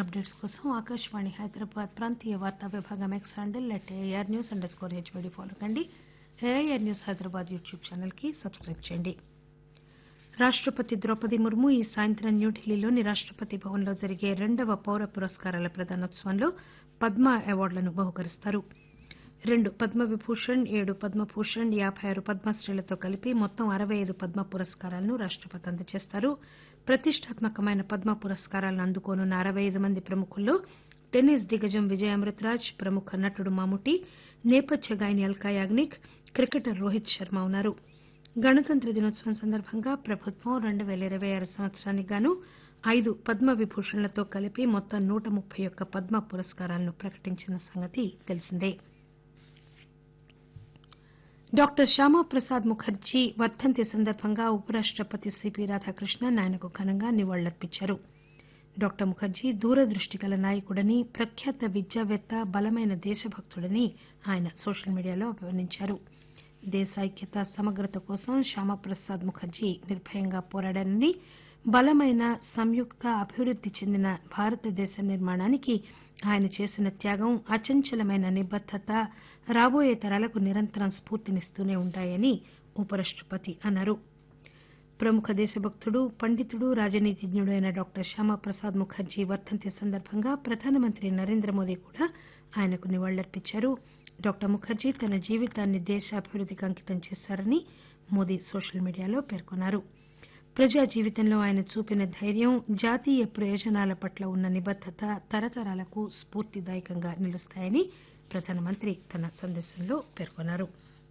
updates కోసం ఆకాశవాణి హైదరాబాద్ ప్రాంతీయ వార్తా విభాగం X handle at AR news underscore HYD follow కండి AIR news Hyderabad YouTube channel కి సబ్స్క్రైబ్ చేయండి రాష్టపతి ద్రౌపది ముర్ము ఈ సాయంత్రం న్యూఢిల్లీలోని రాష్టపతి భవన్లో జరిగే రెండవ పౌర పురస్కారాల ప్రదానోత్సవంలో పద్మ అవార్డులను బహూకరిస్తారు రెండు పద్మవిభూషణ్ ఏడు పద్మభూషణ్ యాబై ఆరు పద్మశ్రీలతో కలిపి మొత్తం అరవై ఐదు పద్మ పురస్కారాలను రాష్టపతి అందజేస్తారు ప్రతిష్టాత్మకమైన పద్మ పురస్కారాలను అందుకోనున్న అరవై ఐదు మంది ప్రముఖుల్లో టెన్నిస్ దిగ్గజం విజయ్ అమృతరాజ్ ప్రముఖ నటుడు మమ్ముటి నేపథ్య గాయని అల్కా యాగ్నిక్ క్రికెటర్ రోహిత్ శర్మ ఉన్నారు గణతంత్ర దినోత్సవం సందర్భంగా ప్రభుత్వం రెండు పేల ఇరవై ఆరు సంవత్సరానికి గాను ఐదు పద్మ విభూషణ్లతో కలిపి మొత్తం నూట ముప్పై ఒక్క పద్మ పురస్కారాలను ప్రకటించిన సంగతి తెలిసిందే డాక్టర్ శ్యామాప్రసాద్ ముఖర్జీ వర్దంతి సందర్భంగా ఉపరాష్టపతి సిపి రాధాకృష్ణన్ ఆయనకు ఘనంగా నివాళులర్పించారు డాక్టర్ ముఖర్జీ దూరదృష్టి గల నాయకుడని ప్రఖ్యాత విద్యావేత్త బలమైన దేశభక్తుడని ఆయన సోషల్ మీడియాలో అభివర్ణించారు దేశ ఐక్యత సమగ్రత కోసం శ్యామాప్రసాద్ ముఖర్జీ నిర్భయంగా పోరాడారని బలమైన సంయుక్త అభివృద్ది చెందిన భారతదేశ నిర్మాణానికి ఆయన చేసిన త్యాగం అచంచలమైన నిబద్దత రాబోయే తరాలకు నిరంతరం స్ఫూర్తినిస్తూనే ఉంటాయని ఉపరాష్టపతి అన్నారు ప్రముఖ దేశభక్తుడు పండితుడు రాజనీతిజ్ఞుడు అయిన డాక్టర్ శ్యామాప్రసాద్ ముఖర్జీ వర్దంతి సందర్భంగా ప్రధానమంత్రి నరేంద్ర మోదీ కూడా ఆయనకు నివాళులర్పించారు డాక్టర్ ముఖర్జీ తన జీవితాన్ని దేశ అభివృద్దికి అంకితం చేశారని మోదీ సోషల్ మీడియాలో పేర్కొన్నారు ప్రజా జీవితంలో ఆయన చూపిన ధైర్యం జాతీయ ప్రయోజనాల పట్ల ఉన్న నిబద్దత తరతరాలకు స్ఫూర్తిదాయకంగా నిలుస్తాయని ప్రధానమంత్రి తన సందేశంలో పేర్కొన్నారు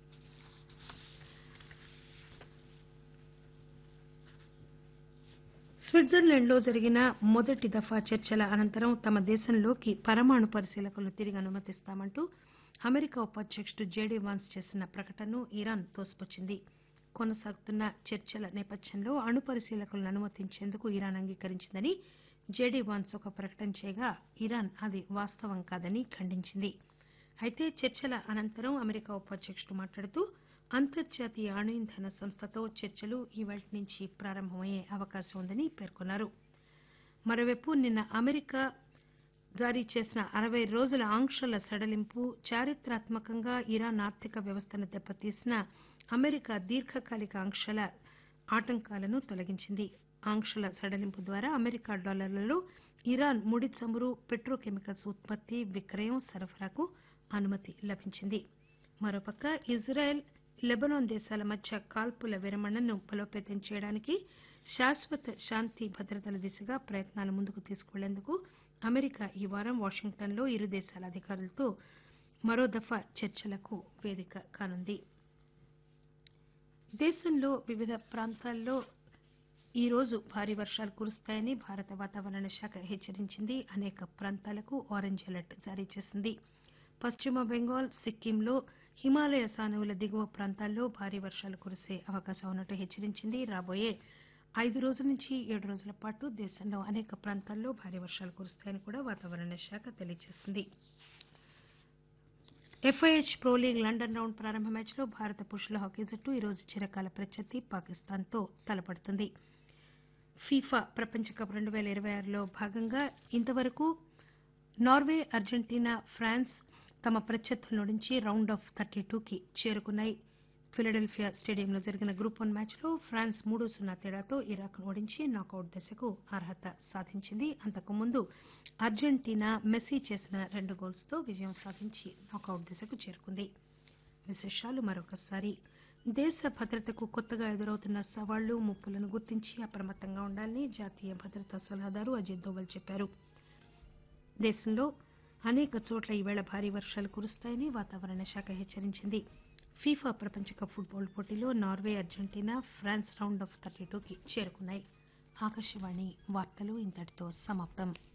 స్విట్జర్లాండ్లో జరిగిన మొదటి దఫా చర్చల అనంతరం తమ దేశంలోకి పరమాణు పరిశీలకులను తిరిగి అనుమతిస్తామంటూ అమెరికా ఉపాధ్యకుడు జేడీ వాన్స్ చేసిన ప్రకటనను ఇరాన్ తోసిపుచ్చింది కొనసాగుతున్న చర్చల నేపథ్యంలో అణు పరిశీలకులను అనుమతించేందుకు ఇరాన్ అంగీకరించిందని జేడీ వాన్స్ ఒక ప్రకటన చేయగా ఇరాన్ అది వాస్తవం కాదని ఖండించింది అయితే చర్చల అనంతరం అమెరికా ఉపాధ్యకుడు మాట్లాడుతూ అంతర్జాతీయ అణు ఇంధన సంస్థతో చర్చలు ఈవేళ నుంచి ప్రారంభమయ్యే అవకాశం ఉందని పేర్కొన్నారు మరోవైపు నిన్న అమెరికా జారీ చేసిన అరవై రోజుల ఆంక్షల సడలింపు చారిత్రాత్మకంగా ఇరాన్ ఆర్థిక వ్యవస్థను దెబ్బతీసిన అమెరికా దీర్ఘకాలిక ఆంక్షల ఆటంకాలను తొలగించింది ఆంక్షల సడలింపు ద్వారా అమెరికా డాలర్లలో ఇరాన్ ముడి చమురు పెట్రోకెమికల్స్ ఉత్పత్తి విక్రయం సరఫరాకు అనుమతి లభించింది మరోపక్క ఇజ్రాయెల్ లెబనాన్ దేశాల మధ్య కాల్పుల విరమణను బలోపేతం చేయడానికి శాశ్వత శాంతి భద్రతల దిశగా ప్రయత్నాలు ముందుకు తీసుకువెళ్లేందుకు అమెరికా ఈ వారం వాషింగ్టన్లో ఇరు దేశాల అధికారులతో మరో దఫా చర్చలకు వేదిక కానుంది దేశంలో వివిధ ప్రాంతాల్లో ఈ రోజు భారీ వర్షాలు కురుస్తాయని భారత వాతావరణ శాఖ హెచ్చరించింది అనేక ప్రాంతాలకు ఆరెంజ్ అలర్ట్ జారీ చేసింది పశ్చిమ బెంగాల్ సిక్కింలో హిమాలయ సానువుల దిగువ ప్రాంతాల్లో భారీ వర్షాలు కురిసే అవకాశం ఉన్నట్టు హెచ్చరించింది రాబోయే ఐదు రోజుల నుంచి ఏడు రోజుల పాటు దేశంలో అనేక ప్రాంతాల్లో భారీ వర్షాలు కురుస్తాయని కూడా వాతావరణ శాఖ తెలియజేసింది FIH pro league London round ప్రారంభ మ్యాచ్లో భారత పురుషుల హాకీ జట్టు ఈరోజు చిరకాల ప్రత్యర్థి పాకిస్తాన్తో తలపడుతుంది ఫీఫా ప్రపంచ కప్ రెండు పేల ఇరవై ఆరులో భాగంగా ఇంతవరకు నార్వే అర్జెంటీనా ఫ్రాన్స్ తమ ప్రత్యర్థుల నుంచి రౌండ్ ఆఫ్ థర్టీ టూకి చేరుకున్నాయి ఫిలడెల్ఫియా స్టేడియంలో జరిగిన గ్రూప్ వన్ మ్యాచ్లో ఫ్రాన్స్ మూడు సున్నా తేడాతో ఇరాక్ను ఓడించి నాకౌట్ దశకు అర్హత సాధించింది అంతకుముందు అర్జెంటీనా మెస్సీ చేసిన రెండు గోల్స్తో విజయం సాధించి నాకౌట్ దశకు చేరుకుంది విశేషాలు మరొకసారి దేశ భద్రతకు కొత్తగా ఎదురవుతున్న సవాళ్లు ముప్పులను గుర్తించి అప్రమత్తంగా ఉండాలని జాతీయ భద్రతా సలహాదారు అజిత్ దోవల్ చెప్పారు దేశంలో అనేక చోట్ల ఈవేళ భారీ వర్షాలు కురుస్తాయని వాతావరణ శాఖ హెచ్చరించింది ఫీఫా ప్రపంచ కప్ ఫుట్బాల్ పోటీలో Norway Argentina France round of thirty టూకి చేరుకున్నాయి ఆకాశవాణి వార్తలు ఇంతటితో సమాప్తం